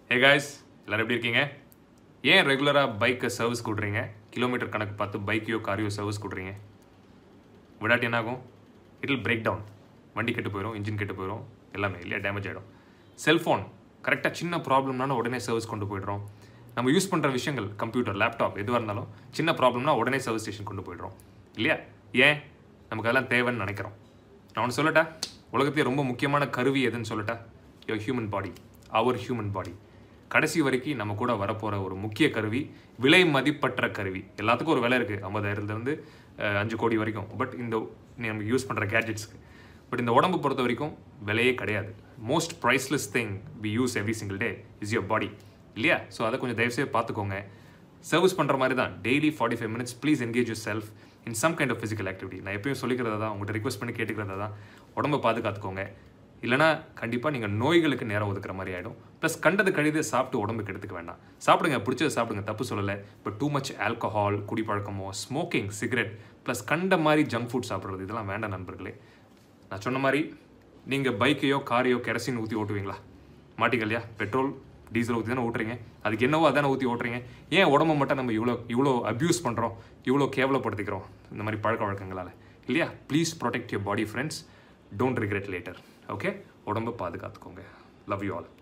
hey guys எல்லாரும் எப்படி இருக்கீங்க ஏன் ரெகுலராக பைக்கை சர்வீஸ் கொடுறீங்க கிலோமீட்டர் கணக்கு பார்த்து பைக்கையோ காரையோ சர்வீஸ் கொடுறீங்க விடாட்டி என்ன ஆகும் இட் வில் பிரேக் டவுன் வண்டி கெட்டு போயிடும் இன்ஜின் கெட்டு போயிடும் எல்லாமே இல்லையா டேமேஜ் ஆகிடும் செல்ஃபோன் கரெக்டாக சின்ன ப்ராப்ளம்னாலும் உடனே சர்வீஸ் கொண்டு போயிடுறோம் நம்ம யூஸ் பண்ணுற விஷயங்கள் கம்ப்யூட்டர் லேப்டாப் எதுவாக இருந்தாலும் சின்ன ப்ராப்ளம்னா உடனே சர்வீஸ் ஸ்டேஷன் கொண்டு போயிடுறோம் இல்லையா ஏன் நமக்கு அதெல்லாம் தேவைன்னு நினைக்கிறோம் நான் ஒன்று சொல்லட்டா உலகத்திலே ரொம்ப முக்கியமான கருவி எதுன்னு சொல்லட்டா யோர் ஹியூமன் பாடி அவர் ஹியூமன் பாடி கடைசி வரைக்கும் நம்ம கூட வரப்போகிற ஒரு முக்கிய கருவி விலை மதிப்பற்ற கருவி எல்லாத்துக்கும் ஒரு விலை இருக்குது ஐம்பதாயிரத்துலேருந்து அஞ்சு கோடி வரைக்கும் பட் இந்த நம்ம யூஸ் பண்ணுற கேட்ஜெட்ஸ்க்கு பட் இந்த உடம்பு பொறுத்த வரைக்கும் விலையே கிடையாது most priceless thing we use every single day is your body இல்லையா ஸோ அதை கொஞ்சம் தயவுசெய்து பார்த்துக்கோங்க சர்வீஸ் பண்ணுற மாதிரி தான் daily forty five minutes please engage yourself in some kind of physical activity நான் எப்பயும் சொல்லிக்கிறதா தான் உங்கள்கிட்ட ரிக்வஸ்ட் பண்ணி கேட்டுக்கிறதா தான் உடம்பை பாதுகாத்துக்கோங்க இல்லைனா கண்டிப்பாக நீங்கள் நோய்களுக்கு நேரம் ஒதுக்குற மாதிரி ஆகிடும் ப்ளஸ் கண்டது கழிது சாப்பிட்டு உடம்புக்கு எடுத்துக்க வேண்டாம் சாப்பிடுங்க பிடிச்சதை சாப்பிடுங்க தப்பு சொல்லலை பட் டூ மச் ஆல்கஹால் குடிப்பழக்கமோ ஸ்மோக்கிங் சிகரெட் ப்ளஸ் கண்ட மாதிரி ஜங்க் ஃபுட் சாப்பிட்றது இதெல்லாம் வேண்டாம் நண்பர்களே நான் சொன்ன மாதிரி நீங்கள் பைக்கையோ காரையோ கெரசின் ஊற்றி ஓட்டுவீங்களா மாட்டிக்கலையா பெட்ரோல் டீசல் ஊற்றி தானே ஓட்டுறீங்க அதுக்கு என்னவோ அதானே ஊற்றி ஓட்டுறீங்க ஏன் உடம்ப மட்டும் நம்ம இவ்வளோ இவ்வளோ அப்யூஸ் பண்ணுறோம் இவ்வளோ கேவலப்படுத்திக்கிறோம் இந்த மாதிரி பழக்க வழக்கங்களால் இல்லையா please protect your body friends don't regret later okay உடம்பை பாதுகாத்துக்கோங்க லவ் யூ ஆல்